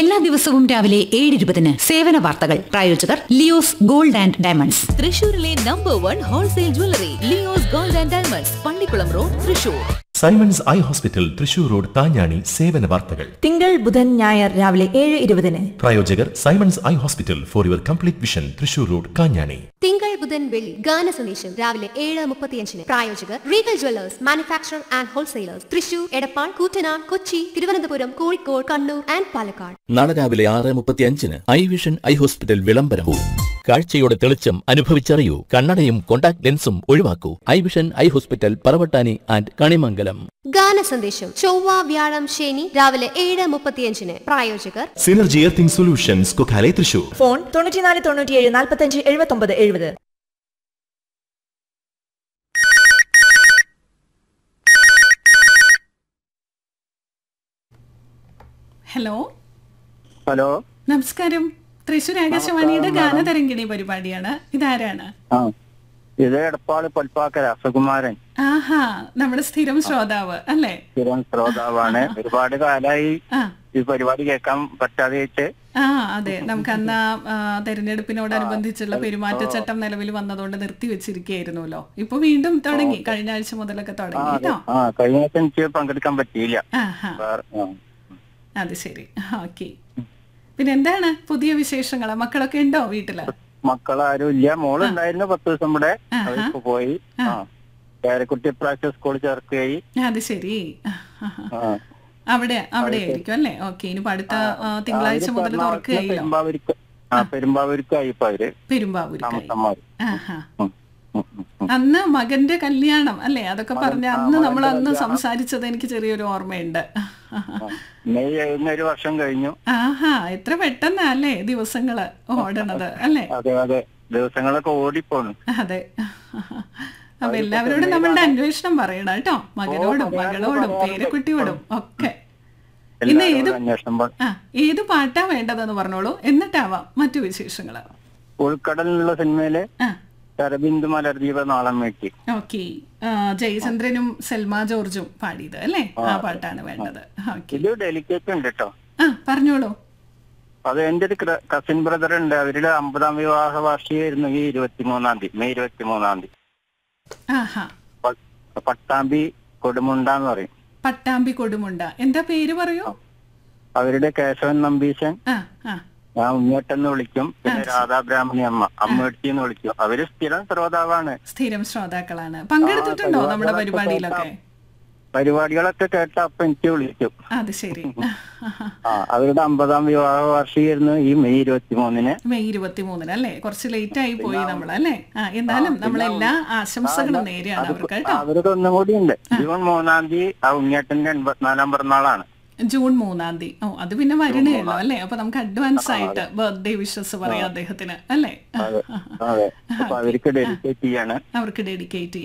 എല്ലാ ദിവസവും രാവിലെ ഏഴ് ഇരുപതിന് സേവന വാർത്തകൾ പ്രായോജകർ ലിയോസ് ഗോൾഡ് ആൻഡ് ഡയമണ്ട്സ് തൃശൂരിലെ number one wholesale jewellery Leo's gold and diamonds Pallikulam road Thrissur Simon's eye hospital Thrissur road Thanjani സേവന വാർത്തകൾ തിങ്കൾ ബുധൻ ഞായർ രാവിലെ ഏഴ് ഇരുപതിന് പ്രായോജകർ Simon's eye hospital for your complete vision Thrissur road Kanjani തിങ്കൾ ബുധൻ വെള്ളി ഗാന സന്ദേശം രാവിലെ ഏഴ് മുപ്പത്തിയഞ്ചിന് പ്രായോജകർ regal jewellers manufacture and wholesalers Thrissur Edappal Koottanad Kochi Thiruvananthapuram Kozhikode Kannur and Palakkad നാളെ രാവിലെ ആറ് മുപ്പത്തി അഞ്ചിന് ഐ വിഷൻ ഐ ഹോസ്പിറ്റൽ വിളംബരവും കാഴ്ചയുടെ തെളിച്ചം അനുഭവിച്ചറിയൂ കണ്ണടയും കോണ്ടാക്ട് ലെൻസും ഒഴിവാക്കൂ eye vision eye hospital Paravattani and Kanimangalam ഗാന സന്ദേശം ചൊവ്വ വ്യാഴം ശനി രാവിലെ ഏഴ് മുപ്പത്തിയഞ്ചിന് പ്രായോജകർ synergy earthing solutions Kokkale Thrissur phone തൊണ്ണൂറ്റിനാല് തൊണ്ണൂറ്റിയേഴ് നാൽപ്പത്തഞ്ച് എഴുപത്തൊമ്പത് എഴുപത് ഹലോ ഹലോ നമസ്കാരം തൃശൂർ ആകാശവാണിയുടെ ഗാനതരംഗിണി പരിപാടിയാണ് ഇതാരാണ് ആ ഇത് എടപ്പാള് പൊൽപ്പാക്കര സുകുമാരൻ ആഹാ നമ്മുടെ സ്ഥിരം ശ്രോതാവ് അല്ലേ സ്ഥിരം ശ്രോതാവാണ് ഒരുപാട് കാലായി ആ ഈ പരിപാടി കേൾക്കാൻ പറ്റാതെ വെച്ച് ആ അതെ നമുക്ക് അന്ന് ആ, ആ, തെരഞ്ഞെടുപ്പിനോടനുബന്ധിച്ചുള്ള പെരുമാറ്റച്ചട്ടം നിലവിൽ വന്നതുകൊണ്ട് നിർത്തി വെച്ചിരിക്കുകയായിരുന്നല്ലോ ഇപ്പൊ വീണ്ടും തുടങ്ങി കഴിഞ്ഞ ആഴ്ച മുതലൊക്കെ ആ തുടങ്ങി അതെ കേട്ടോ ആ കഴിഞ്ഞ ദിവസം എനിക്ക് പങ്കെടുക്കാൻ പറ്റിയില്ല ആഹാ വേറെ- ആ. അത് ശരി ഓക്കെ പിന്നെ എന്താണ് പുതിയ വിശേഷങ്ങൾ മക്കളൊക്കെ ഉണ്ടോ വീട്ടില് മക്കളാരും ഇല്ല മോളുണ്ടായിരുന്നു പത്ത് ദിവസം ഇവിടെ ആഹാ. അവർക്ക് പോയി ആ പേരക്കുട്ടി ഇപ്രാവശ്യം സ്കൂളിൽ ചേർക്കുകയായി അത് ശരി ആഹാ. ആ. അവിടെ അവിടെ ആയിരിക്കും അല്ലേ ഓക്കെ ഇനി അടുത്ത ആ, തിങ്കളാഴ്ച അവര് മുതൽ എറണാകുളത്ത് തുറക്കുകയല്ലോ പെരുമ്പാവൂർക്ക് ആ പെരുമ്പാവൂർക്കായി ഇപ്പൊ അവര് പെരുമ്പാവൂരിക്കായി താമസന്മാര് ആഹാ ഉം, ഉം, ഉം, ഉം. അന്ന് മകന്റെ കല്യാണം അല്ലേ അതൊക്കെ പറഞ്ഞ ആ, അന്ന് നമ്മൾ മകന്റെ അന്ന് കല്യാണം. സംസാരിച്ചത് എനിക്ക് ചെറിയൊരു ഓർമ്മയുണ്ട് ആ. മെയ് ഏഴിന് ഒരു വർഷം കഴിഞ്ഞു ആഹാ എത്ര പെട്ടെന്നാ അല്ലേ ദിവസങ്ങള് ഓടണത് അല്ലേ അതെ അതെ ദിവസങ്ങളൊക്കെ ഓടിപ്പോണു അതെ അപ്പൊ എല്ലാവരോടും നമ്മളുടെ അന്വേഷണം പറയണം കേട്ടോ മകനോടും മകളോടും പേരക്കുട്ടിയോടും ഒക്കെ ഇന്ന് ഏത് എല്ലാവരോടും അന്വേഷണം പ- ആ ഏത് പാട്ടാ വേണ്ടതെന്ന് പറഞ്ഞോളൂ എന്നിട്ടാവാം മറ്റു വിശേഷങ്ങള് ഉൾക്കടലിലുള്ള സിനിമയില് ആ ശരബിന്ദു മലർദീപ നാളം വെട്ടി ഓക്കെ ജയചന്ദ്രനും സെൽമ ജോർജും പാടിയത് അല്ലേ ആ പാട്ടാണ് വേണ്ടത് ഓക്കെ ഇത് ഡെലിക്കേറ്റ് ഉണ്ട് കേട്ടോ ആ പറഞ്ഞോളൂ അത് എന്റെ ഒരു കസിൻ ബ്രദർ ഉണ്ട് അവരുടെ അമ്പതാം വിവാഹ വാർഷികമായിരുന്നു ഈ ഇരുപത്തിമൂന്നാം തീയതി മെയ് ഇരുപത്തിമൂന്നാം തീയതി ആഹാ പ- പട്ടാമ്പി കൊടുമുണ്ട എന്ന് പറയും പട്ടാമ്പി കൊടുമുണ്ട എന്താ പേര് പറയൂ അവരുടെ കേശവൻ നമ്പീശൻ ആ ആ ആ ഉണ്ണിയേട്ടെന്ന് വിളിക്കും പിന്നെ രാധാബ്രാഹ്മണി അമ്മ അമ്മേട്ടി എന്ന് വിളിക്കും അവര് സ്ഥിരം ശ്രോതാവാണ് സ്ഥിരം ശ്രോതാക്കളാണ് പങ്കെടുത്തിട്ടുണ്ടോ ആ, നമ്മുടെ പരിപാടികളൊക്കെ പരിപാടിയിലൊക്കെ പരിപാടികളൊക്കെ കേട്ട അപ്പൊ എനിക്ക് വിളിക്കും അത് ശരി ആ അവരുടെ അമ്പതാം വിവാഹ വാർഷികമായിരുന്നു ഈ മെയ് ഇരുപത്തിമൂന്നിന് മെയ് ഇരുപത്തിമൂന്നിന് അല്ലേ കുറച്ച് ലേറ്റ് ആയി പോയി നമ്മൾ അല്ലേ ആ എന്നാലും നമ്മളെല്ലാ ആശംസകളും നേരെയാണ് അവർക്ക് കേട്ടോ അവർക്ക് ഒന്നും കൂടി ഉണ്ട് ജൂൺ മൂന്നാം തീയതി ആ ഉണ്ണിയേട്ടന്റെ എൺപത്തിനാലാം പിറന്നാളാണ് ജൂൺ മൂന്നാം തീയതി ഓ അത് പിന്നെ വരണേ ഉള്ളൂ അല്ലേ അപ്പൊ നമുക്ക് അഡ്വാൻസ് ആയിട്ട് ബർത്ത്ഡേ വിഷസ് പറയാം അദ്ദേഹത്തിന് അല്ലേ അതെ അതെ അപ്പൊ അവർക്ക് ഡെഡിക്കേറ്റ് ചെയ്യാണ് അവർക്ക് ഡെഡിക്കേറ്റ്